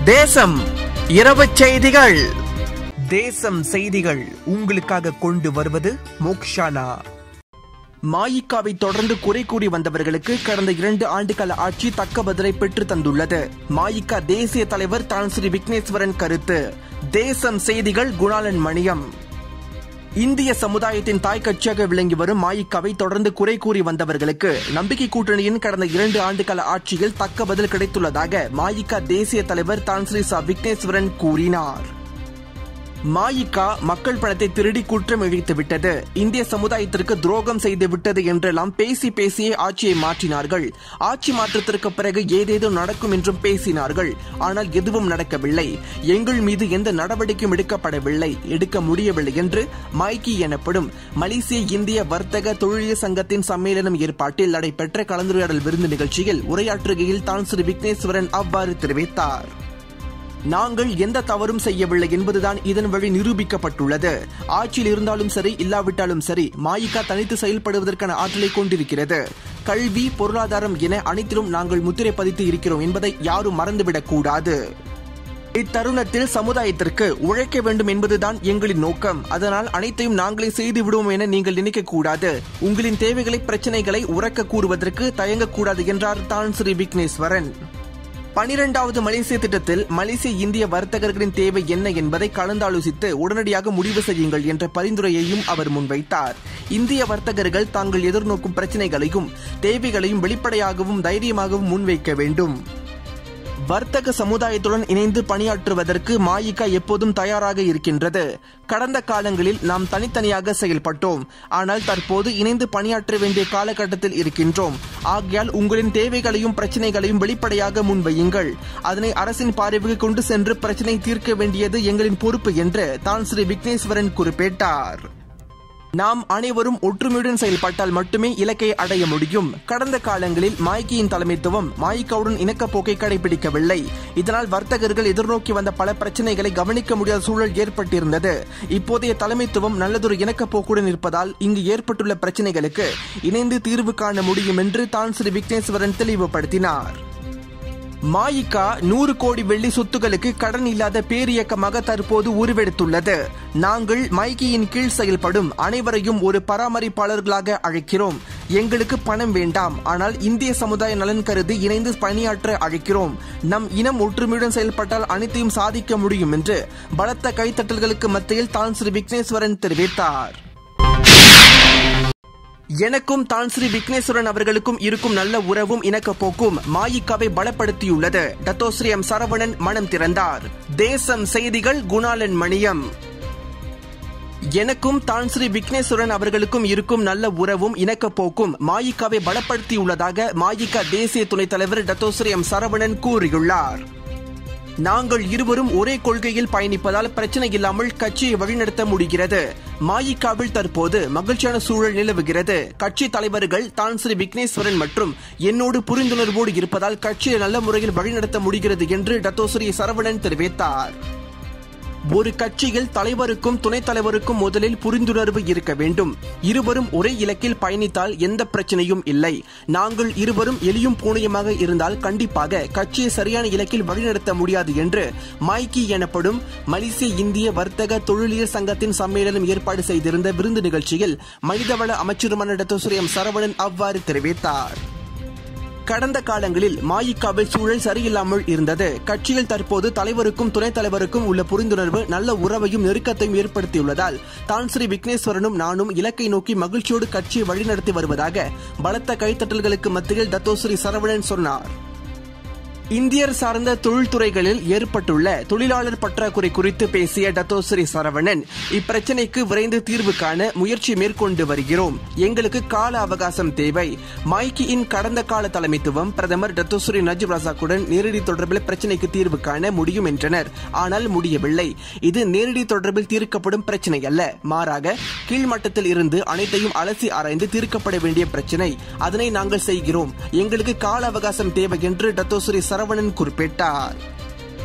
தேசம் இரவு செய்திகள் தேசம் செய்திகள் உங்களுக்காக கொண்டு வருவது மோக்ஷானா மாயிக்காவை தொடர்ந்து குறை கூறி வந்தவர்களுக்கு கடந்த இரண்டு ஆண்டுகால ஆட்சி தக்க பதிலை பெற்று தந்துள்ளது மாயிக்கா தேசிய தலைவர் தான் ஸ்ரீ விக்னேஸ்வரன் கருத்து தேசம் செய்திகள் குணாலன் மணியம் இந்திய சமுதாயத்தின் தாய் கட்சியாக விளங்கி வரும் மாயிக்காவை தொடர்ந்து குறை கூறி வந்தவர்களுக்கு நம்பிக்கை கூட்டணியின் கடந்த இரண்டு ஆண்டுகால ஆட்சியில் தக்க பதில் கிடைத்துள்ளதாக மாயிக்கா தேசிய தலைவர் தான் ஸ்ரீ ச விக்னேஸ்வரன் கூறினார் மாயிகா மக்கள் பணத்தை திருடி குற்றம் இழைத்து விட்டது இந்திய சமுதாயத்திற்கு துரோகம் செய்து விட்டது என்றெல்லாம் பேசி பேசியே ஆட்சியை மாற்றினார்கள் ஆட்சி மாற்றத்திற்கு பிறகு ஏதேதும் நடக்கும் என்றும் பேசினார்கள் ஆனால் எதுவும் நடக்கவில்லை எங்கள் மீது எந்த நடவடிக்கையும் எடுக்கப்படவில்லை எடுக்க முடியவில்லை என்று மைக்கி எனப்படும் மலேசிய இந்திய வர்த்தக தொழில் சங்கத்தின் சம்மேளனம் ஏற்பாட்டில் நடைபெற்ற கலந்துரையாடல் விருந்து நிகழ்ச்சியில் உரையாற்றுகையில் தான் ஸ்ரீ விக்னேஸ்வரன் அவ்வாறு தெரிவித்தார் நாங்கள் எந்த தவறும் செய்யவில்லை என்பதுதான் இதன் வழி நிரூபிக்கப்பட்டுள்ளது ஆட்சியில் இருந்தாலும் சரி இல்லாவிட்டாலும் சரி மாயிகா தனித்து செயல்படுவதற்கான ஆற்றலை கொண்டிருக்கிறது கல்வி பொருளாதாரம் என அனைத்திலும் நாங்கள் முத்திரை பதித்து இருக்கிறோம் என்பதை யாரும் மறந்துவிடக் கூடாது இத்தருணத்தில் சமுதாயத்திற்கு உழைக்க வேண்டும் என்பதுதான் எங்களின் நோக்கம் அதனால் அனைத்தையும் நாங்களே செய்து விடுவோம் என நீங்கள் நினைக்க கூடாது உங்களின் தேவைகளை பிரச்சனைகளை உறக்க கூறுவதற்கு தயங்கக்கூடாது என்றார் தான் ஸ்ரீ விக்னேஸ்வரன் பனிரெண்டாவது மலேசிய திட்டத்தில் மலேசிய இந்திய வர்த்தகர்களின் தேவை என்ன என்பதை கலந்தாலோசித்து உடனடியாக முடிவு செய்யுங்கள் என்ற பரிந்துரையையும் அவர் முன்வைத்தார் இந்திய வர்த்தகர்கள் தாங்கள் எதிர்நோக்கும் பிரச்சனைகளையும் தேவைகளையும் வெளிப்படையாகவும் தைரியமாகவும் முன்வைக்க வேண்டும் வர்த்தக சமுதாயத்துடன் இணைந்து பணியாற்றுவதற்கு மாயிகா எப்போதும் தயாராக இருக்கின்றது கடந்த காலங்களில் நாம் தனித்தனியாக செயல்பட்டோம் ஆனால் தற்போது இணைந்து பணியாற்ற வேண்டிய காலகட்டத்தில் இருக்கின்றோம் ஆகையால் உங்களின் தேவைகளையும் பிரச்சனைகளையும் வெளிப்படையாக முன்வையுங்கள் அதனை அரசின் பார்வைக்கு கொண்டு சென்று பிரச்சனை தீர்க்க வேண்டியது எங்களின் பொறுப்பு என்று தான் ஸ்ரீ விக்னேஸ்வரன் குறிப்பிட்டார் நாம் அனைவரும் ஒற்றுமையுடன் செயல்பட்டால் மட்டுமே இலக்கை அடைய முடியும் கடந்த காலங்களில் மாய்கியின் தலைமைத்துவம் மாய்காவுடன் இணக்கப்போக்கை கடைபிடிக்கவில்லை இதனால் வர்த்தகர்கள் எதிர்நோக்கி வந்த பல பிரச்சனைகளை கவனிக்க முடியாத சூழல் ஏற்பட்டிருந்தது இப்போதைய தலைமைத்துவம் நல்லதொரு இணக்கப்போக்குடன் இருப்பதால் இங்கு ஏற்பட்டுள்ள பிரச்சனைகளுக்கு இணைந்து தீர்வு காண முடியும் என்று தான் ஸ்ரீ விக்னேஸ்வரன் தெளிவுபடுத்தினார் மாயிகா நூறு கோடி வெள்ளி சொத்துகளுக்கு கடன் இல்லாத பேரியக்கமாக தற்போது உருவெடுத்துள்ளது நாங்கள் மைக்கியின் கீழ் செயல்படும் அனைவரையும் ஒரு பராமரிப்பாளர்களாக அழைக்கிறோம் எங்களுக்கு பணம் வேண்டாம் ஆனால் இந்திய சமுதாய நலன் கருதி இணைந்து பணியாற்ற அழைக்கிறோம் நம் இனம் ஒற்றுமையுடன் செயல்பட்டால் அனைத்தையும் சாதிக்க முடியும் என்று பலத்த கைத்தட்டல்களுக்கு மத்தியில் தான் ஸ்ரீ விக்னேஸ்வரன் தெரிவித்தார் எனக்கும் தான் ஸ்ரீ விக்னேஸ்வரன் அவர்களுக்கும் இருக்கும் நல்ல உறவும் இணக்க போக்கும் மாயிக்காவை பலப்படுத்தியுள்ளது டத்தோஸ்ரீ எம் சரவணன் மனம் திறந்தார் தேசம் செய்திகள் குணாலன் மணியம் எனக்கும் தான் ஸ்ரீ விக்னேஸ்வரன் அவர்களுக்கும் இருக்கும் நல்ல உறவும் இணக்க போக்கும் மாயிக்காவை பலப்படுத்தியுள்ளதாக மாயிக்கா தேசிய துணைத் தலைவர் டத்தோஸ்ரீ எம் சரவணன் கூறியுள்ளார் நாங்கள் இருவரும் ஒரே கொள்கையில் பயணிப்பதால் பிரச்சனை இல்லாமல் கட்சியை வழிநடத்த முடிகிறது மாயிக்காவில் தற்போது மகிழ்ச்சியான சூழல் நிலவுகிறது கட்சி தலைவர்கள் தான் ஸ்ரீ விக்னேஸ்வரன் மற்றும் என்னோடு புரிந்துணர்வோடு இருப்பதால் கட்சியை நல்ல முறையில் வழிநடத்த முடிகிறது என்று டத்தோஸ்ரீ சரவணன் தெரிவித்தார் ஒரு கட்சியில் தலைவருக்கும் துணைத் தலைவருக்கும் முதலில் புரிந்துணர்வு இருக்க வேண்டும் இருவரும் ஒரே இலக்கில் பயணித்தால் எந்த பிரச்சனையும் இல்லை நாங்கள் இருவரும் எளியும் பூனையுமாக இருந்தால் கண்டிப்பாக கட்சியை சரியான இலக்கில் வழிநடத்த முடியாது என்று மைக்கி எனப்படும் மலேசிய இந்திய வர்த்தக தொழிலியல் சங்கத்தின் சம்மேளனம் ஏற்பாடு செய்திருந்த விருந்து நிகழ்ச்சியில் மனிதவள அமைச்சருமான டத்தோசுரி எம் சரவணன் அவ்வாறு தெரிவித்தார் கடந்த காலங்களில் மாயிக்காவில் சூழல் சரியில்லாமல் இருந்தது கட்சியில் தற்போது தலைவருக்கும் துணைத் தலைவருக்கும் உள்ள புரிந்துணர்வு நல்ல உறவையும் நெருக்கத்தையும் ஏற்படுத்தியுள்ளதால் தான் ஸ்ரீ விக்னேஸ்வரனும் நானும் இலக்கை நோக்கி மகிழ்ச்சியோடு கட்சியை வழிநடத்தி வருவதாக பலத்த கைத்தட்டல்களுக்கு மத்தியில் தத்தோஸ்ரீ சரவணன் சொன்னார் இந்தியர் சார்ந்த தொழில்துறைகளில் ஏற்பட்டுள்ள தொழிலாளர் பற்றாக்குறை குறித்து பேசிய டத்தோஸ்ரீ சரவணன் இப்பிரச்சினைக்கு விரைந்து தீர்வு காண முயற்சி மேற்கொண்டு வருகிறோம் எங்களுக்கு கால அவகாசம் தேவை மைக்கியின் கடந்த கால தலைமைத்துவம் பிரதமர் டத்தோஸ்ரீ நஜீப் ரசாக்குடன் நேரடி தொடர்பில் பிரச்சினைக்கு தீர்வு காண முடியும் என்றனர் ஆனால் முடியவில்லை இது நேரடி தொடர்பில் தீர்க்கப்படும் பிரச்சினை அல்ல மாறாக கீழ்மட்டத்தில் இருந்து அனைத்தையும் அலசி ஆராய்ந்து தீர்க்கப்பட வேண்டிய பிரச்சினை அதனை நாங்கள் செய்கிறோம் எங்களுக்கு கால அவகாசம் தேவை என்று டத்தோஸ்ரீ சரவணன் குறிப்பிட்டார்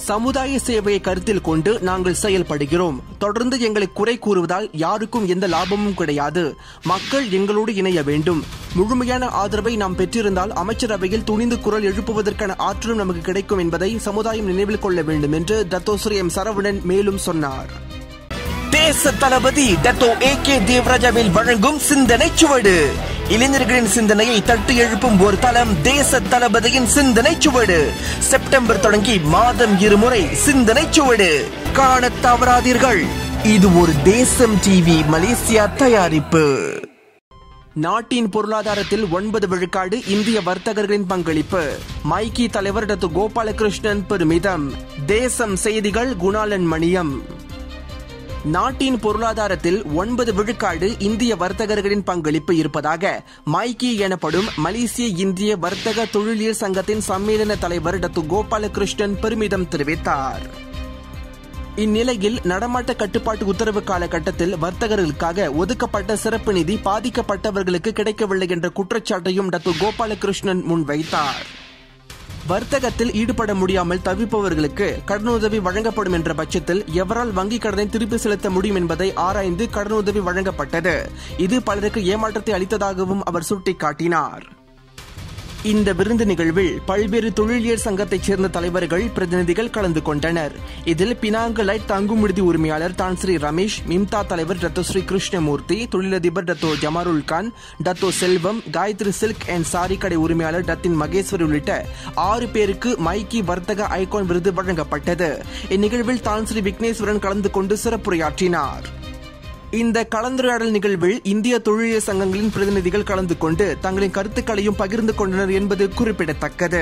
சமுதாய சேவையை கருத்தில் கொண்டு நாங்கள் செயல்படுகிறோம் தொடர்ந்து எங்களை குறை கூறுவதால் யாருக்கும் எந்த லாபமும் கிடையாது மக்கள் எங்களோடு இணைய வேண்டும் முழுமையான ஆதரவை நாம் பெற்றிருந்தால் அமைச்சரவையில் துணிந்து குரல் எழுப்புவதற்கான ஆற்றலும் நமக்கு கிடைக்கும் என்பதை சமுதாயம் நினைவில் கொள்ள வேண்டும் என்று டத்தோஸ்ரீ எம் சரவணன் மேலும் சொன்னார் தேச தளபதி டத்தோ ஏ கே தேவராஜாவில் வழங்கும் சிந்தனை சுவடு இளைஞர்களின் சிந்தனையை தட்டி எழுப்பும் ஒரு தளம் தேச தளபதியின் சிந்தனை சுவடு செப்டம்பர் தொடங்கி மாதம் இருமுறை சிந்தனை சுவடு காண தவறாதீர்கள் இது ஒரு தேசம் டிவி மலேசியா தயாரிப்பு நாட்டின் பொருளாதாரத்தில் ஒன்பது விழுக்காடு இந்திய வர்த்தகர்களின் பங்களிப்பு மைக்கி தலைவர் டத்து கோபாலகிருஷ்ணன் பெருமிதம் தேசம் செய்திகள் குணாலன் மணியம் நாட்டின் பொருளாதாரத்தில் ஒன்பது விழுக்காடு இந்திய வர்த்தகர்களின் பங்களிப்பு இருப்பதாக மைக்கி எனப்படும் மலேசிய இந்திய வர்த்தக தொழிலியல் சங்கத்தின் சம்மேளன தலைவர் டத்து கோபாலகிருஷ்ணன் பெருமிதம் தெரிவித்தார் இந்நிலையில் நடமாட்ட கட்டுப்பாட்டு உத்தரவு காலகட்டத்தில் வர்த்தகர்களுக்காக ஒதுக்கப்பட்ட சிறப்பு நிதி பாதிக்கப்பட்டவர்களுக்கு கிடைக்கவில்லை என்ற குற்றச்சாட்டையும் டத்து கோபாலகிருஷ்ணன் முன்வைத்தார் வர்த்தகத்தில் ஈடுபட முடியாமல் தவிப்பவர்களுக்கு கடனுதவி வழங்கப்படும் என்ற பட்சத்தில் எவரால் வங்கிக் கடனை திருப்பி செலுத்த முடியும் என்பதை ஆராய்ந்து கடனுதவி வழங்கப்பட்டது இது பலருக்கு ஏமாற்றத்தை அளித்ததாகவும் அவர் சுட்டிக்காட்டினார் இந்த விருந்து நிகழ்வில் பல்வேறு தொழிலியல் சங்கத்தைச் சேர்ந்த தலைவர்கள் பிரதிநிதிகள் கலந்து கொண்டனர் இதில் பினாங்கு லைட் தங்கும் விடுதி உரிமையாளர் தான் ஸ்ரீ ரமேஷ் மிம்தா தலைவர் டத்தோ ஸ்ரீ கிருஷ்ணமூர்த்தி தொழிலதிபர் Dato Jamarul Khan Dato Selvam Gayathri silk and sari கடை உரிமையாளர் டத்தின் மகேஸ்வரி உள்ளிட்ட ஆறு பேருக்கு மைக்கி வர்த்தக ஐகான் விருது வழங்கப்பட்டது இந்நிகழ்வில் தான் ஸ்ரீ விக்னேஸ்வரன் கலந்து கொண்டு சிறப்புரையாற்றினார் இந்த கலந்துரையாடல் நிகழ்வில் இந்திய தொழிலியல் சங்கங்களின் பிரதிநிதிகள் கலந்து கொண்டு தங்களின் கருத்துக்களையும் பகிர்ந்து கொண்டனர் என்பது குறிப்பிடத்தக்கது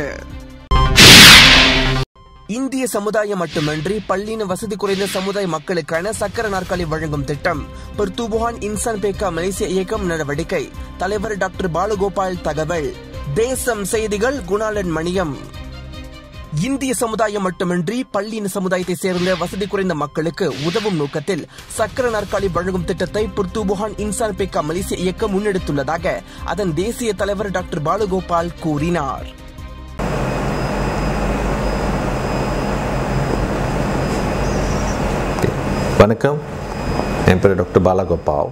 இந்திய சமுதாயம் மட்டுமன்றி பள்ளியின் வசதி குறைந்த சமுதாய மக்களுக்கான சக்கர நாற்காலி வழங்கும் திட்டம் பெர்துபுகான் இன்சான் பேக்கா மலேசிய இயக்கம் நடவடிக்கை தலைவர் டாக்டர் பாலகோபால் தகவல் தேசம் செய்திகள் குணாலன் மணியம் இந்திய சமுதாயம் மட்டுமின்றி பள்ளியின் சமுதாயத்தை சேர்ந்த வசதி குறைந்த மக்களுக்கு உதவும் நோக்கத்தில் சக்கர நாற்காலி வழங்கும் திட்டத்தை புர்துபுகான் இன்சான் பேக்கா மலேசிய இயக்கம் முன்னெடுத்துள்ளதாக அதன் தேசிய தலைவர் டாக்டர் பாலுகோபால் கூறினார் வணக்கம் என் பேர் டாக்டர் பாலகோபால்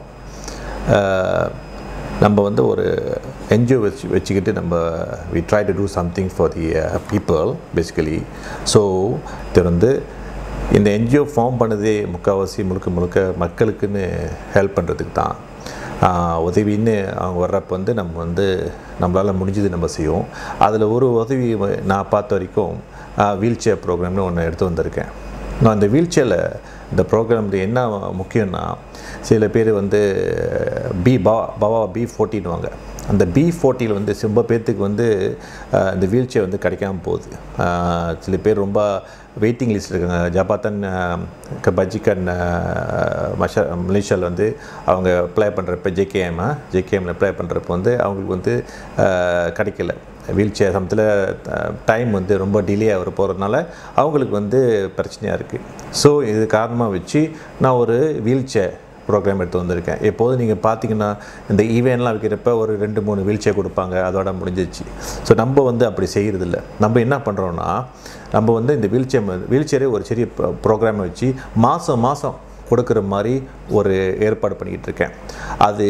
அஹ், நம்ம வந்து ஒரு என்ஜிஓ வச்சு வச்சுக்கிட்டு நம்ம we try to do something for the people basically so இது வந்து இந்த என்ஜிஓ ஃபார்ம் பண்ணதே முக்கால்வாசி முழுக்க முழுக்க மக்களுக்குன்னு ஹெல்ப் பண்ணுறதுக்கு தான் ஆஹ், உதவின்னு அவங்க வர்றப்ப வந்து நம்ம வந்து நம்மளால் முடிஞ்சது நம்ம செய்வோம் அதில் ஒரு உதவி வ- நான் பார்த்த வரைக்கும் வீல் சேர் ப்ரோக்ராம்னு ஒன்று எடுத்து வந்திருக்கேன் நான் இந்த வீல் சேரில் இந்த ப்ரோக்ராமில் என்ன முக்கியம்னா சில பேர் வந்து பி பா பவா பி ஃபோர்ட்டின்வாங்க அந்த பி ஃபோர்ட்டியில் வந்து ரொம்ப பேர்த்துக்கு வந்து அஹ், இந்த வீல் சேர் வந்து கிடைக்காம போகுது அஹ், சில பேர் ரொம்ப வெயிட்டிங் லிஸ்ட் இருக்காங்க ஜபாத்தன் பஜிகன் மஷா மலேசியாவில் வந்து அவங்க அப்ளை பண்ணுறப்ப ஜேகேஎம் ஜேகேஎம்ல அப்ளை பண்ணுறப்ப வந்து அவங்களுக்கு வந்து அஹ், கிடைக்கல வீல் சேர் சமயத்தில் டைம் வந்து ரொம்ப டிலே ஆகிற போகிறதுனால அவங்களுக்கு வந்து பிரச்சனையாக இருக்குது ஸோ இது காரணமாக வச்சு நான் ஒரு வீல் சேர் ப்ரோக்ராம் எடுத்து வந்திருக்கேன் எப்போதும் நீங்கள் பார்த்தீங்கன்னா இந்த ஈவெண்ட்லாம் வைக்கிறப்ப ஒரு ரெண்டு மூணு வீல் சேர் கொடுப்பாங்க அதோட முடிஞ்சிச்சு ஸோ நம்ம வந்து அப்படி செய்கிறதில்ல நம்ம என்ன பண்ணுறோன்னா நம்ம வந்து இந்த வீல் சேர் வீல் சேரே ஒரு சிறிய ப்ரோக்ராமை வச்சு மாதம் மாதம் கொடுக்குற மாதிரி ஒரு ஏற்பாடு பண்ணிக்கிட்டு இருக்கேன் அது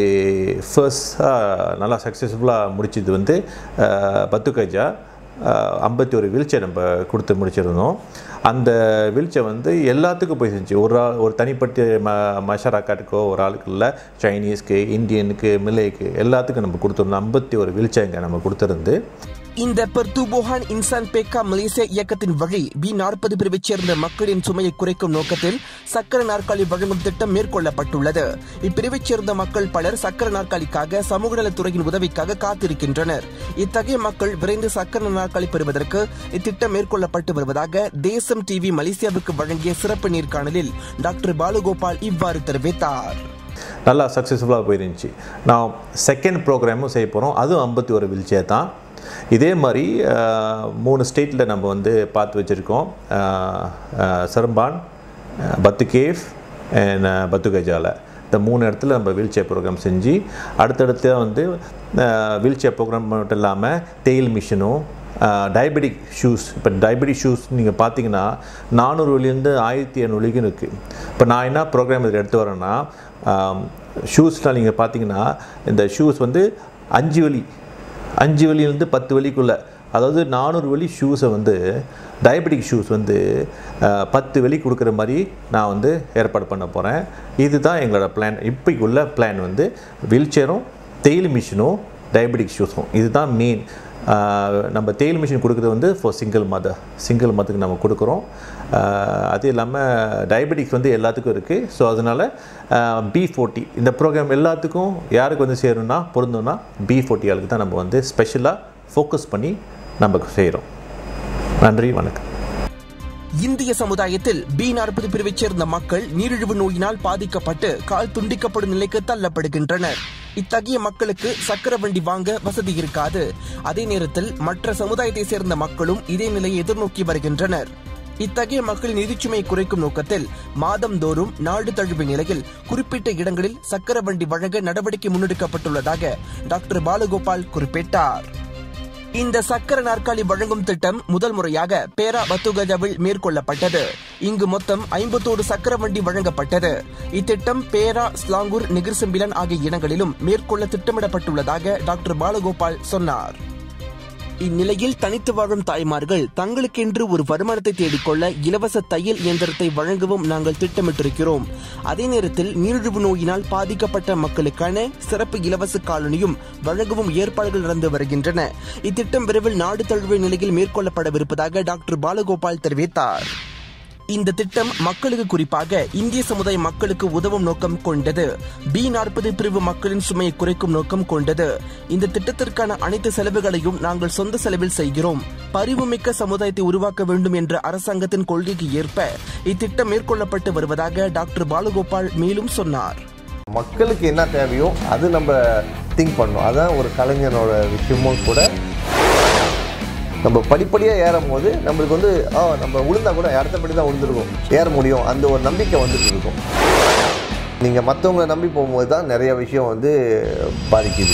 ஃபர்ஸ்டாக நல்லா சக்ஸஸ்ஃபுல்லாக முடிச்சது வந்து அஹ், பத்து கஜா ஐம்பத்தி ஒரு வீல்ச்சேர் நம்ம கொடுத்து முடிச்சிருந்தோம் அந்த வீல்ச்சேர் வந்து எல்லாத்துக்கும் போய் செஞ்சு ஒரு ஆள் ஒரு தனிப்பட்ட ம மஷராக்காட்டுக்கோ ஒரு ஆளுக்கு இல்லை சைனீஸ்க்கு இந்தியனுக்கு மில்லேக்கு எல்லாத்துக்கும் நம்ம கொடுத்துருந்தோம் ஐம்பத்தி ஒரு வீல்ச்சேருங்க நம்ம கொடுத்துருந்து இந்த பெர்துபோஹான் இன்சான் பேக்கா மலேசியா இயக்கத்தின் வழி பி நாற்பது பிரிவைச் சேர்ந்த மக்களின் சுமையை குறைக்கும் நோக்கத்தில் சக்கர நாற்காலி வழங்கும் திட்டம் மேற்கொள்ளப்பட்டுள்ளது இப்பிரிவைச் சேர்ந்த மக்கள் பலர் சக்கர நாற்காலிக்காக சமூக நலத்துறையின் உதவிக்காக காத்திருக்கின்றனர் இத்தகைய மக்கள் விரைந்து சக்கர நாற்காலி பெறுவதற்கு இத்திட்டம் மேற்கொள்ளப்பட்டு வருவதாக தேசம் டிவி மலேசியாவுக்கு வழங்கிய சிறப்பு நேர்காணலில் டாக்டர் பாலுகோபால் இவ்வாறு தெரிவித்தார் நல்லா சக்ஸஸ்ஃபுல்லாக போயிருந்துச்சு நான் செகண்ட் ப்ரோக்ராமும் செய்ய போகிறோம் அதுவும் ஐம்பத்தி ஒரு வீல்ச்சேர் தான் இதே மாதிரி அஹ், மூணு ஸ்டேட்டில் நம்ம வந்து பார்த்து வச்சுருக்கோம் சரம்பான் பத்து கேஃப் அண்ட் பத்து கஜால இந்த மூணு இடத்துல நம்ம வீல் சேர் ப்ரோக்ராம் செஞ்சு அடுத்தடுத்து வந்து வீல் சேர் ப்ரோக்ராம் மட்டும் இல்லாமல் டெயில் மிஷினும் டயபெட்டிக் ஷூஸ் இப்போ டயபெட்டிக் ஷூஸ் நீங்கள் பார்த்தீங்கன்னா நானூறு வழியிலேருந்து ஆயிரத்தி இரநூறு வரைக்கும் இருக்குது இப்போ நான் என்ன ப்ரோக்ராம் இதில் எடுத்து வரேன்னா ஷூஸ்லாம் நீங்கள் பார்த்தீங்கன்னா இந்த ஷூஸ் வந்து அஞ்சு வழி அஞ்சு வழியிலேருந்து பத்து வழிக்குள்ளே அதாவது நானூறு வழி ஷூஸை வந்து டயபெட்டிக் ஷூஸ் வந்து அஹ், பத்து வழி கொடுக்குற மாதிரி நான் வந்து ஏற்பாடு பண்ண போகிறேன் இதுதான் எங்களோட பிளான் இப்போக்குள்ள பிளான் வந்து வீல் சேரும் தேயில் மிஷினும் டயபெட்டிக் ஷூஸும் இதுதான் மெயின் நம்ம தேயில் மிஷின் கொடுக்குறது வந்து ஃபார் சிங்கிள் மதர் சிங்கிள் மதத்துக்கு நம்ம கொடுக்குறோம் ஆஹ் அது இல்லாமல் டயபெட்டிக்ஸ் வந்து எல்லாத்துக்கும் இருக்குது ஸோ அதனால் பி ஃபோர்ட்டி இந்த ப்ரோக்ராம் எல்லாத்துக்கும் யாருக்கு வந்து சேரும்னா பொருந்தோம்னா பி ஃபோர்ட்டி ஆளுக்கு தான் நம்ம வந்து ஸ்பெஷலாக ஃபோக்கஸ் பண்ணி நம்ம செய்கிறோம் நன்றி வணக்கம் இந்திய சமுதாயத்தில் பி நாற்பது பிரிவைச் சேர்ந்த மக்கள் நீரிழிவு நோயினால் பாதிக்கப்பட்டு கால் துண்டிக்கப்படும் நிலைக்கு தள்ளப்படுகின்றனர் இத்தகைய மக்களுக்கு சக்கர வண்டி வாங்க வசதி இருக்காது அதே நேரத்தில் மற்ற சமுதாயத்தை சேர்ந்த மக்களும் இதே நிலையை எதிர்நோக்கி வருகின்றனர் இத்தகைய மக்களின் நிதிச்சுமை குறைக்கும் நோக்கத்தில் மாதந்தோறும் நாடு தழுவிய நிலையில் குறிப்பிட்ட இடங்களில் சக்கர வண்டி வழங்க நடவடிக்கை முன்னெடுக்கப்பட்டுள்ளதாக டாக்டர் பாலகோபால் குறிப்பிட்டார் இந்த சக்கர நாற்காலி வழங்கும் திட்டம் முதல் முறையாக பேரா பத்துகஜாவில் மேற்கொள்ளப்பட்டது இங்கு மொத்தம் ஐம்பத்தோரு சக்கர வண்டி வழங்கப்பட்டது இத்திட்டம் பேரா ஸ்லாங்கூர் நிகிர்செம்பிலன் ஆகிய இடங்களிலும் மேற்கொள்ள திட்டமிடப்பட்டுள்ளதாக டாக்டர் பாலகோபால் சொன்னார் இந்நிலையில் தனித்து வாழும் தாய்மார்கள் தங்களுக்கென்று ஒரு வருமானத்தை தேடிக்கொள்ள இலவச தையல் இயந்திரத்தை வழங்கவும் நாங்கள் திட்டமிட்டிருக்கிறோம் அதே நேரத்தில் நீரிழிவு நோயினால் பாதிக்கப்பட்ட மக்களுக்கான சிறப்பு இலவச காலனியும் வழங்கவும் ஏற்பாடுகள் நடந்து வருகின்றன இத்திட்டம் விரைவில் நாடு தழுவிய நிலையில் மேற்கொள்ளப்படவிருப்பதாக டாக்டர் பாலகோபால் தெரிவித்தார் இந்த திட்டம் மக்களுக்கு குறிப்பாக இந்திய சமுதாய மக்களுக்கு உதவும் நோக்கம் கொண்டது பி நாற்பது பிரிவு மக்களின் சுமையை குறைக்கும் நோக்கம் கொண்டது இந்த திட்டத்திற்கான அனைத்து செலவுகளையும் நாங்கள் சொந்த செலவில் செய்கிறோம் பரிவுமிக்க சமுதாயத்தை உருவாக்க வேண்டும் என்ற அரசாங்கத்தின் கொள்கைக்கு ஏற்ப இத்திட்டம் மேற்கொள்ளப்பட்டு வருவதாக டாக்டர் பாலகோபால் மேலும் சொன்னார் மக்களுக்கு என்ன தேவையோ அது நம்ம திங்க் பண்ணணும் அதான் ஒரு கலைஞனோட விஷயமும் கூட நம்ம படிப்படியாக ஏறும் போது நம்மளுக்கு வந்து ஆ நம்ம விழுந்தா கூட அடுத்தபடி தான் விழுந்துருக்கும் ஏற முடியும் அந்த ஒரு நம்பிக்கை வந்துட்டு இருக்கும் நீங்கள் மற்றவங்கள நம்பி போகும்போது தான் நிறைய விஷயம் வந்து பாதிக்குது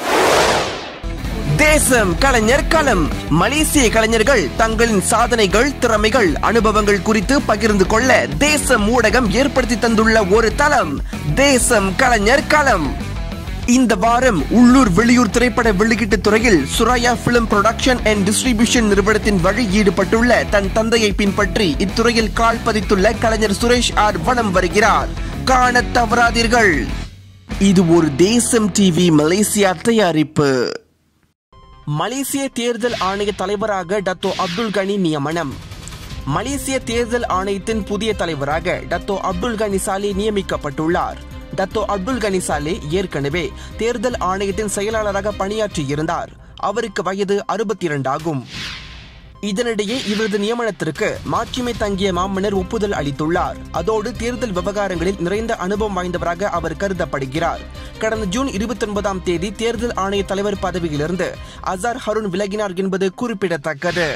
தேசம் கலைஞர் களம் மலேசிய கலைஞர்கள் தங்களின் சாதனைகள் திறமைகள் அனுபவங்கள் குறித்து பகிர்ந்து கொள்ள தேசம் ஊடகம் ஏற்படுத்தி தந்துள்ள ஒரு தளம் தேசம் கலைஞர் களம் இந்த வாரம் உள்ளூர் வெளியூர் திரைப்பட வெளியீட்டு துறையில் Suraya film production and distribution நிறுவனத்தின் வழி ஈடுபட்டுள்ள தன் தந்தையை பின்பற்றி இத்துறையில் கால் பதித்துள்ள கலைஞர் சுரேஷ் ஆர் வலம் வருகிறார் காண தவறாதீர்கள் இது ஒரு தேசம் டிவி மலேசியா தயாரிப்பு மலேசிய தேர்தல் ஆணைய தலைவராக டத்தோ அப்துல் கனி நியமனம் மலேசிய தேர்தல் ஆணையத்தின் புதிய தலைவராக டத்தோ அப்துல் கனி சாலே நியமிக்கப்பட்டுள்ளார் டத்தோ அப்துல் கனி சாலே ஏற்கனவே தேர்தல் ஆணையத்தின் செயலாளராக பணியாற்றியிருந்தார் அவருக்கு வயது அறுபத்தி இரண்டு ஆகும் இதனிடையே இவரது நியமனத்திற்கு மாட்சிமை தங்கிய மாமன்னர் ஒப்புதல் அளித்துள்ளார் அதோடு தேர்தல் விவகாரங்களில் நிறைந்த அனுபவம் வாய்ந்தவராக அவர் கருதப்படுகிறார் கடந்த ஜூன் இருபத்தி ஒன்பதாம் தேதி தேர்தல் ஆணைய தலைவர் பதவியிலிருந்து அசார் ஹருண் விலகினார் என்பது குறிப்பிடத்தக்கது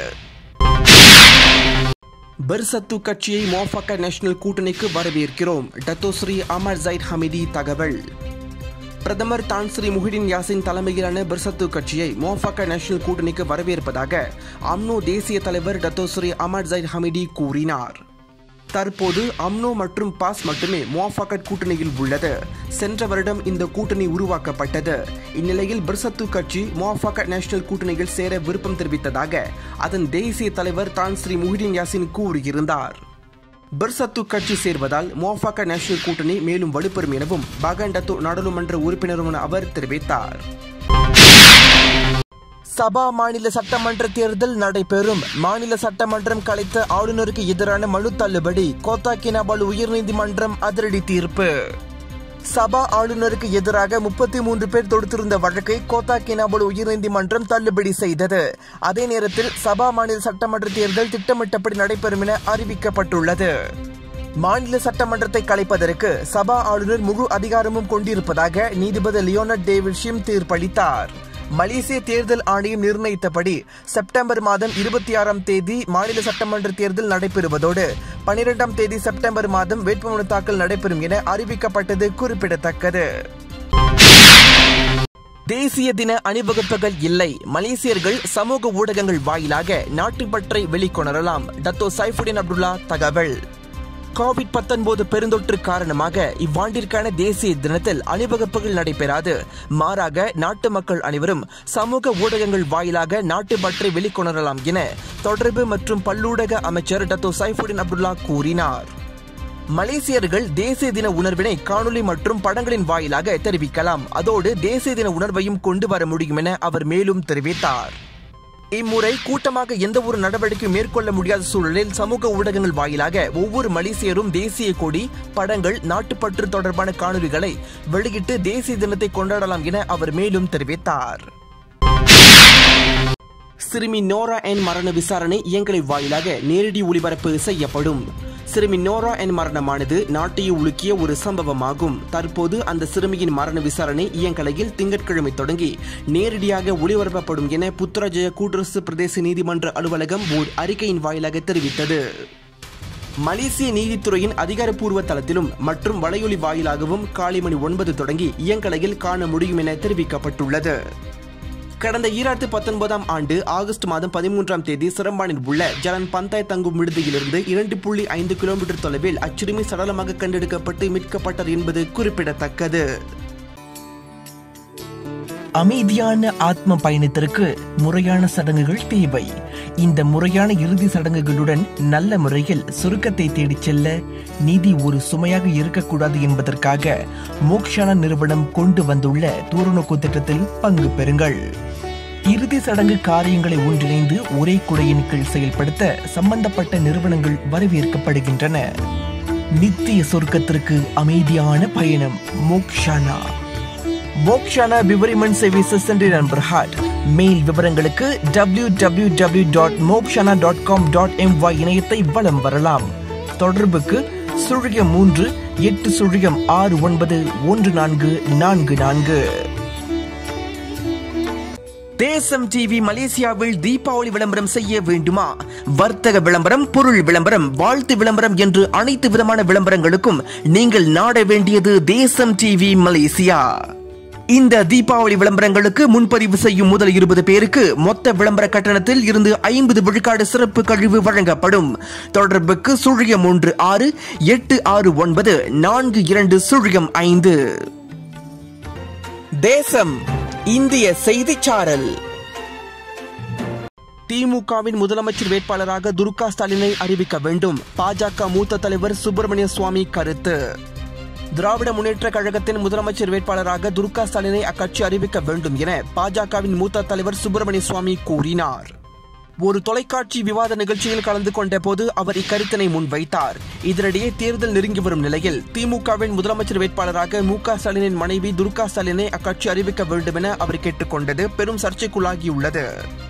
பெர்சத்து கட்சியை மோஃபக்க நேஷனல் கூட்டணிக்கு வரவேற்கிறோம் டத்தோஸ்ரீ அமர் ஜைட் ஹமிதி தகவல் பிரதமர் தான் ஸ்ரீ முஹிடின் யாசின் தலைமையிலான பிர்சத்து கட்சியை மோஃபக்க நேஷனல் கூட்டணிக்கு வரவேற்பதாக அம்னோ தேசிய தலைவர் டத்தோஸ்ரீ அமர் ஜைட் ஹமிடி கூறினார் தற்போது அம்னோ மற்றும் பாஸ் மட்டுமே மோஃபக்கட் கூட்டணியில் உள்ளது சென்ற வருடம் இந்த கூட்டணி உருவாக்கப்பட்டது இந்நிலையில் பிர்சத்து கட்சி மோஃபக்கட் நேஷனல் கூட்டணியில் சேர விருப்பம் தெரிவித்ததாக அதன் தேசிய தலைவர் தான் ஸ்ரீ முஹிடின் யாசின் கூறியிருந்தார் பெர்சத்து கட்சி சேர்வதால் மோஃபாக்க நேஷனல் கூட்டணி மேலும் வலுப்பெறும் எனவும் பகண்டத்து நாடாளுமன்ற உறுப்பினரும் அவர் தெரிவித்தார் சபா மாநில சட்டமன்ற தேர்தல் நடைபெறும் மாநில சட்டமன்றம் கலைத்த ஆளுநருக்கு எதிரான மனு தள்ளுபடி கோத்தா கினாபால் உயர்நீதிமன்றம் அதிரடி தீர்ப்பு சபா ஆளுநருக்கு எதிராக முப்பத்தி மூன்று பேர் தொடுத்திருந்த வழக்கை கோத்தா கினாபல் உயர்நீதிமன்றம் தள்ளுபடி செய்தது அதே நேரத்தில் சபா மாநில சட்டமன்ற தேர்தல் திட்டமிட்டபடி நடைபெறும் என அறிவிக்கப்பட்டுள்ளது மாநில சட்டமன்றத்தை கலைப்பதற்கு சபா ஆளுநர் முழு அதிகாரமும் கொண்டிருப்பதாக நீதிபதி லியோனட் டேவிட் ஷிம் தீர்ப்பளித்தார் மலேசிய தேர்தல் ஆணையம் நிர்ணயித்தபடி செப்டம்பர் மாதம் இருபத்தி ஆறாம் தேதி மாநில சட்டமன்ற தேர்தல் நடைபெறுவதோடு பனிரெண்டாம் தேதி செப்டம்பர் மாதம் வேட்புமனு தாக்கல் நடைபெறும் என அறிவிக்கப்பட்டது குறிப்பிடத்தக்கது தேசிய தின அணிவகுப்புகள் இல்லை மலேசியர்கள் சமூக ஊடகங்கள் வாயிலாக நாட்டுப்பற்றை வெளிக்கொணரலாம் டத்தோ சைஃபுடின் அப்துல்லா தகவல் கோவிட் 19 பெருந்தொற்று காரணமாக இவ்வாண்டிற்கான தேசிய தினத்தில் அணிவகுப்புகள் நடைபெறாது மாறாக நாட்டு மக்கள் அனைவரும் சமூக ஊடகங்கள் வாயிலாக நாட்டுப்பற்றை வெளிக்கொணரலாம் என தொடர்பு மற்றும் பல்லூடக அமைச்சர் டத்தோ சைஃபுடின் அப்துல்லா கூறினார் மலேசியர்கள் தேசிய தின உணர்வினை காணொலி மற்றும் படங்களின் வாயிலாக தெரிவிக்கலாம் அதோடு தேசிய தின உணர்வையும் கொண்டு வர முடியும் என அவர் மேலும் தெரிவித்தார் இம்முறை கூட்டமாக எந்த ஒரு நடவடிக்கை மேற்கொள்ள முடியாத சூழலில் சமூக ஊடகங்கள் வாயிலாக ஒவ்வொரு மலேசியரும் தேசிய கொடி படங்கள் நாட்டுப்பற்று தொடர்பான காணொலிகளை வெளியிட்டு தேசிய தினத்தை கொண்டாடலாம் என அவர் மேலும் தெரிவித்தார் சிறுமி நோரா என் மரண விசாரணை இயங்கலை வாயிலாக நேரடி ஒளிபரப்பு செய்யப்படும் சிறுமி நோரா என் மரணமானது நாட்டையே உலுக்கிய ஒரு சம்பவமாகும் தற்போது அந்த சிறுமியின் மரண விசாரணை இயங்கலையில் திங்கட்கிழமை தொடங்கி நேரடியாக ஒளிபரப்பப்படும் என புத்ராஜய கூட்டரசு பிரதேச நீதிமன்ற அலுவலகம் ஓர் அறிக்கையின் வாயிலாக தெரிவித்தது மலேசிய நீதித்துறையின் அதிகாரப்பூர்வ தளத்திலும் மற்றும் வலையொலி வாயிலாகவும் காலை மணி ஒன்பது தொடங்கி இயங்கலையில் காண முடியும் என தெரிவிக்கப்பட்டுள்ளது கடந்த ஈராயிரத்து பத்தொன்பதாம் ஆண்டு ஆகஸ்ட் மாதம் பதிமூன்றாம் தேதி சிரம்பானில் உள்ள ஜலன் பந்தாய் தங்கும் விடுதியிலிருந்து இரண்டு புள்ளி ஐந்து கிலோமீட்டர் தொலைவில் அச்சிறுமி சடலமாக கண்டெடுக்கப்பட்டு மீட்கப்பட்டார் என்பது குறிப்பிடத்தக்கது அமைதியான ஆத்ம பயணத்திற்கு முறையான சடங்குகள் தேவை இந்த முறையான இறுதி சடங்குகளுடன் நல்ல முறையில் சுருக்கத்தை தேடிச் செல்ல நிதி ஒரு சுமையாக இருக்கக்கூடாது என்பதற்காக மோக்ஷானா நிறுவனம் கொண்டு வந்துள்ள தூரநோக்கு திட்டத்தில் பங்கு பெறுங்கள் இறுதி சடங்கு காரியங்களை ஒன்றிணைந்து ஒரே குடையின் கீழ் செயல்படுத்த சம்பந்தப்பட்ட நிறுவனங்கள் வரவேற்கப்படுகின்றன நித்திய சொர்க்கத்திற்கு அமைதியான பயணம் மோக்ஷானா மோக்ஷானா பிவரிமன் சர்வீசஸ் சென்று நண்பர் ஹாட் மெயில் விவரங்களுக்கு W W W dot Mokshana dot com dot MY இணையத்தை வலம் வரலாம் தொடர்புக்கு சுழியம் மூன்று எட்டு சுழியம் ஆறு ஒன்பது ஒன்று நான்கு நான்கு நான்கு தேசம் டிவி மலேசியாவில் தீபாவளி விளம்பரம் செய்ய வேண்டுமா வர்த்தக விளம்பரம் பொருள் விளம்பரம் வாழ்த்து விளம்பரம் என்று அனைத்து விதமான விளம்பரங்களுக்கும் நீங்கள் நாட வேண்டியது தேசம் டிவி மலேசியா இந்த தீபாவளி விளம்பரங்களுக்கு முன்பதிவு செய்யும் முதல் இருபது பேருக்கு மொத்த விளம்பர கட்டணத்தில் இருந்து ஐம்பது விழுக்காடு சிறப்பு கழிவு வழங்கப்படும் தொடர்புக்கு சுழியம் ஒன்று ஆறு எட்டு ஆறு ஒன்பது நான்கு இரண்டு சுழியம் ஐந்து தேசம் இந்திய செய்திச்சாரல் திமுகவின் முதலமைச்சர் வேட்பாளராக துர்கா ஸ்டாலினை அறிவிக்க வேண்டும் பாஜக மூத்த தலைவர் சுப்பிரமணிய சுவாமி கருத்து திராவிட முன்னேற்ற கழகத்தின் முதலமைச்சர் வேட்பாளராக துர்கா ஸ்டாலினை அக்கட்சி அறிவிக்க வேண்டும் என பாஜகவின் மூத்த தலைவர் சுப்பிரமணிய சுவாமி கூறினார் ஒரு தொலைக்காட்சி விவாத நிகழ்ச்சியில் கலந்து கொண்ட போது அவர் இக்கருத்தினை முன்வைத்தார் இதனிடையே தேர்தல் நெருங்கி வரும் நிலையில் திமுகவின் முதலமைச்சர் வேட்பாளராக மு க ஸ்டாலினின் மனைவி துர்கா ஸ்டாலினை அக்கட்சி அறிவிக்க வேண்டும் என அவர் கேட்டுக்கொண்டது பெரும் சர்ச்சைக்குள்ளாகியுள்ளது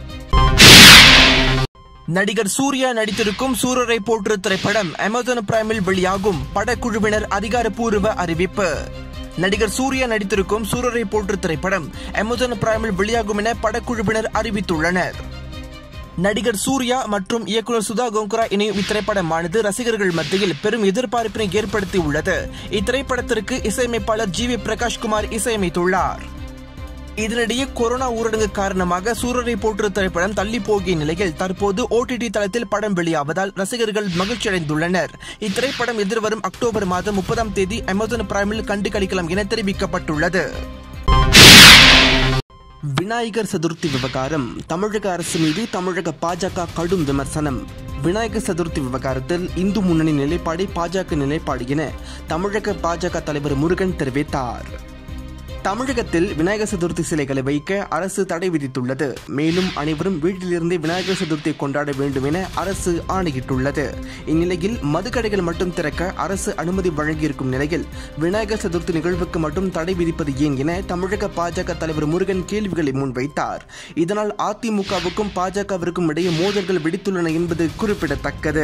நடிகர் சூர்யா நடித்திருக்கும் சூரரை போற்று திரைப்படம் அமேசான் பிரைமில் வெளியாகும் படக்குழுவினர் அதிகாரப்பூர்வ அறிவிப்பு நடிகர் சூர்யா நடித்திருக்கும் சூரரை போற்று திரைப்படம் அமேசான் பிரைமில் வெளியாகும் என படக்குழுவினர் அறிவித்துள்ளனர் நடிகர் சூர்யா மற்றும் இயக்குனர் சுதா கோங்குரா இணையும் இத்திரைப்படமானது ரசிகர்கள் மத்தியில் பெரும் எதிர்பார்ப்பினை ஏற்படுத்தியுள்ளது இத்திரைப்படத்திற்கு இசையமைப்பாளர் ஜி வி பிரகாஷ் குமார் இசையமைத்துள்ளார் இதனிடையே கொரோனா ஊரடங்கு காரணமாக சூரரை போற்று திரைப்படம் தள்ளி போகிய நிலையில் தற்போது ஓடிடி தளத்தில் படம் வெளியாவதால் ரசிகர்கள் மகிழ்ச்சியடைந்துள்ளனர் இத்திரைப்படம் எதிர்வரும் அக்டோபர் மாதம் முப்பதாம் தேதி அமேசான் பிரைமில் கண்டு கழிக்கலாம் என தெரிவிக்கப்பட்டுள்ளது விநாயகர் சதுர்த்தி விவகாரம் தமிழக அரசு மீது தமிழக பாஜக கடும் விமர்சனம் விநாயகர் சதுர்த்தி விவகாரத்தில் இந்து முன்னணி நிலைப்பாடை பாஜக நிலைப்பாடு என தமிழக பாஜக தலைவர் முருகன் தெரிவித்தார் தமிழகத்தில் விநாயகர் சதுர்த்தி சிலைகளை வைக்க அரசு தடை விதித்துள்ளது மேலும் அனைவரும் வீட்டிலிருந்தே விநாயகர் சதுர்த்தியை கொண்டாட வேண்டும் என அரசு ஆணையிட்டுள்ளது இந்நிலையில் மதுக்கடைகள் மட்டும் திறக்க அரசு அனுமதி வழங்கியிருக்கும் நிலையில் விநாயகர் சதுர்த்தி நிகழ்வுக்கு மட்டும் தடை விதிப்பது ஏன் என தமிழக பாஜக தலைவர் முருகன் கேள்விகளை முன்வைத்தார் இதனால் அதிமுகவுக்கும் பாஜகவிற்கும் இடையே மோதல்கள் வெடித்துள்ளன என்பது குறிப்பிடத்தக்கது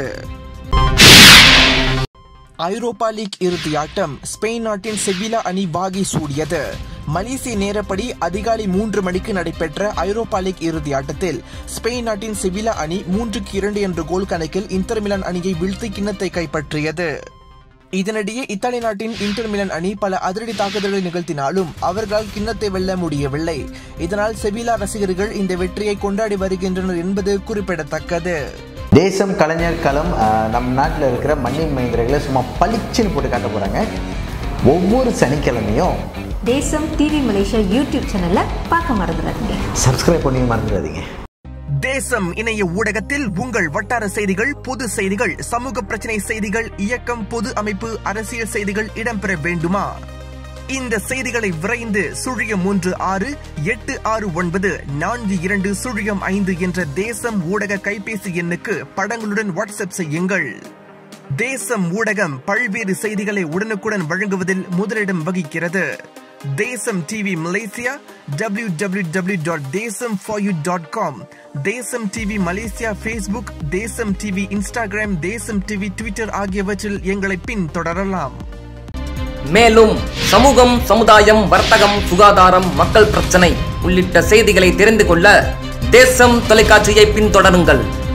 ஐரோப்பா லீக் இறுதியாட்டம் ஸ்பெயின் நாட்டின் செவிலா அணி வாகை சூடியது மலேசிய நேரப்படி அதிகாலை மூன்று மணிக்கு நடைபெற்ற ஐரோப்பா லீக் இறுதி ஆட்டத்தில் ஸ்பெயின் நாட்டின் செவிலா அணி மூன்றுக்கு இரண்டு என்ற கோல் கணக்கில் இன்டர் மிலான் அணியை வீழ்த்தி கிண்ணத்தை கைப்பற்றியது இதனிடையே இத்தாலி நாட்டின் இன்டர் மிலன் அணி பல அதிரடி தாக்குதல்களை நிகழ்த்தினாலும் அவர்களால் கிண்ணத்தை வெல்ல முடியவில்லை இதனால் செவிலா ரசிகர்கள் இந்த வெற்றியை கொண்டாடி வருகின்றனர் என்பது குறிப்பிடத்தக்கது தேசம் கலைஞர் களம் ஆஹ், நம் நாட்டில் இருக்கிற மண்ணின் மைந்தர்களை சும்மா பளிச்சுன்னு போட்டு காட்ட போகிறாங்க ஒவ்வொரு சனிக்கிழமையும் தேசம் டிவி மலேசியா யூடியூப் சேனலை பார்க்க மறந்துடாதீங்க சப்ஸ்கிரைப் பண்ணி மறந்துடாதீங்க தேசம் இணைய ஊடகத்தில் உங்கள் வட்டார செய்திகள் பொது செய்திகள் சமூக பிரச்சனை செய்திகள் இயக்கம் பொது அமைப்பு அரசியல் செய்திகள் இடம்பெற வேண்டுமா இந்த செய்திகளை விரைந்து சுழியம் மூன்று ஆறு எட்டு ஆறு ஒன்பது நான்கு இரண்டு சுழியம் ஐந்து என்ற தேசம் ஊடக கைபேசி எண்ணுக்கு படங்களுடன் வாட்ஸ்அப் செய்யுங்கள் தேசம் ஊடகம் பல்வேறு செய்திகளை உடனுக்குடன் வழங்குவதில் முதலிடம் வகிக்கிறது Thesam TV Malaysia W W W dot Thesam for you dot com Thesam TV Malaysia Facebook Thesam TV Instagram Thesam TV Twitter ஆகியவற்றில் எங்களை பின்தொடரலாம் மேலும் சமூகம் சமுதாயம் வர்த்தகம் சுகாதாரம் மக்கள் பிரச்சனை உள்ளிட்ட செய்திகளை தெரிந்து கொள்ள தேசம் தொலைக்காட்சியை பின்தொடருங்கள்